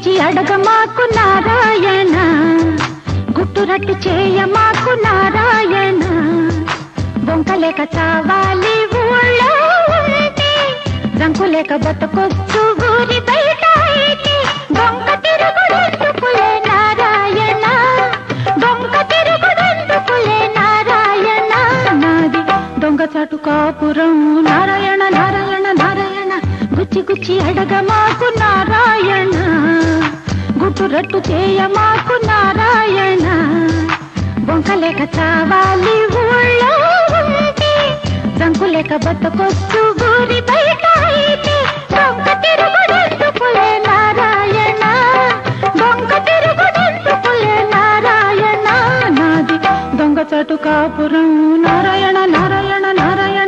గుచ్చి అడగ మాకు నారాయణ గుట్టురట్టు చేయ మాకు నారాయణ బొంకలేక చావాలి ఊళ్ళో ఉంటే రంకులేక బతకొచ్చు ఊరి బయట అయితే బొంక తిరుగుడెందుకులే నారాయణ బొంక తిరుగుడెందుకులే నారాయణ నాది దొంగ చాటు కాపురం నారాయణ నారాయణ నారాయణ గుచ్చి గుచ్చి అడగ మాకు నారాయణ గుట్టురట్టు చేయ మాకు నారాయణ బొంకలేక చావాలి ఊళ్ళో ఉంటే రంకులేక బతకొచ్చు ఊరి బయట అయితే బొంక తిరుగుడెందుకులే నారాయణ బొంక తిరుగుడెందుకులే నారాయణ నాది దొంగ చాటు కాపురం నారాయణ నారాయణ నారాయణ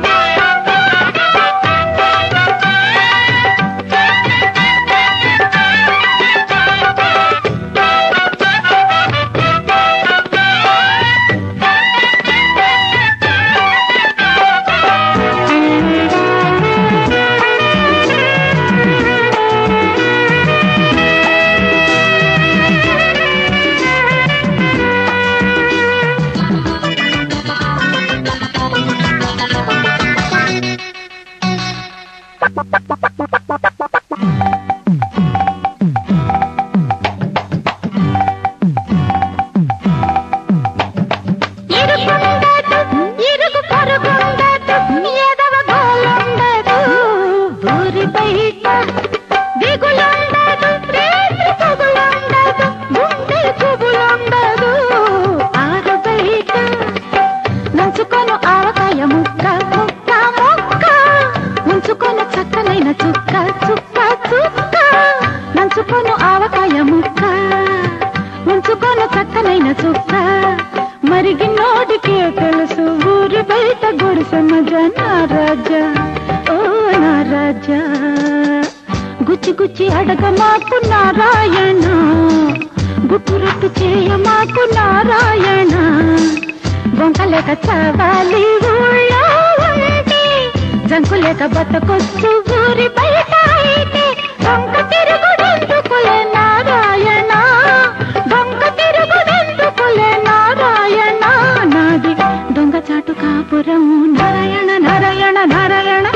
ఇరుకుండదు, ఇరుగు పొరుగుండదు, ఎదవ గోలుండదు, ఊరి బయట దిగులుండదు, రేత్రి పొగులుండదు, గుండె గుబులుండదు, ఆరు బయట నంచుకొను ఆవకాయ ముక్క ముక్క ముక్క ఉంచుకొను చక్కనైన చుక్క చుక్క చుక్క నంచుకొను ఆవకాయ ముక్క ఉంచుకొను చక్కనైన చుక్క మరిగి నోటికే తెలుసు ఊరి బయట గుడిసె మజ నా రాజా ఓ నా రాజా గుచ్చి గుచ్చి అడగ మాకు నారాయణ గుట్టురట్టు చేయ మాకు నారాయణ బొంకలేక చావాలి ఊళ్ళో ఉంటే జంకులేక బతకొచ్చు ఊరి బయట అయితే బొంక తిరుగుడెందుకులే నారాయణ బొంక తిరుగుడెందుకులే నారాయణ నాది దొంగ చాటు కాపురం నారాయణ నారాయణ నారాయణ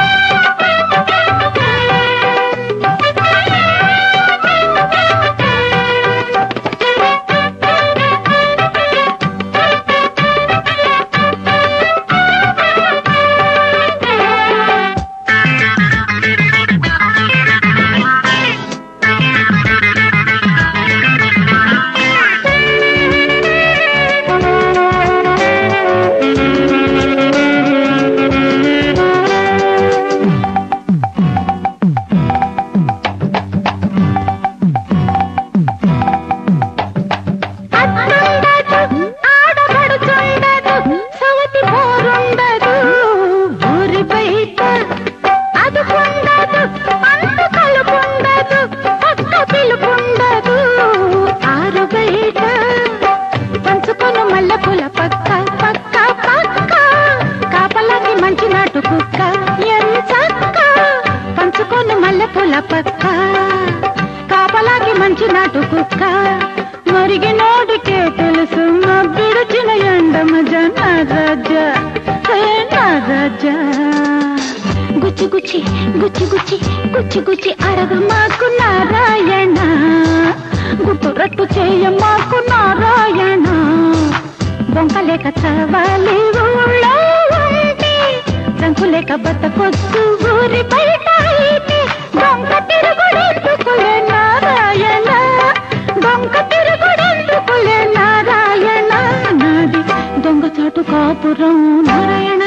అట్లుండదు, ఆడపడుచుండదు, సవతి పోరుండదు, ఊరి బయట అదుపుండదు, అందు కలుపుండదు, పక్క పిలుపుండదు, ఆరు బయట పంచుకొను మల్లెపూల పక్క పక్క పక్క కాపలాకి మంచి నాటు కుక్క ఎంచక్క పంచుకొను మల్లెపూల పక్క కాపలాకి మంచి నాటు కుక్క మరిగి నోటికే తెలుసు మా విడిచిన ఎండమ జన రాజా హే నా రాజా గుచ్చి గుచ్చి గుచ్చి గుచ్చి గుచ్చి గుచ్చి అడగ మాకు నారాయణ గుట్టు రట్టు చేయ మాకు నారాయణ బొంకలేక చావాలి ఊళ్ళో ఉంటే జంకులేక బతకొచ్చు ఊరి బయట అయితే బొంక తిరుగుడెందుకులే నారాయణ బొంక తిరుగుడెందుకులే నారాయణ నాది దొంగ చాటు కాపురం నారాయణ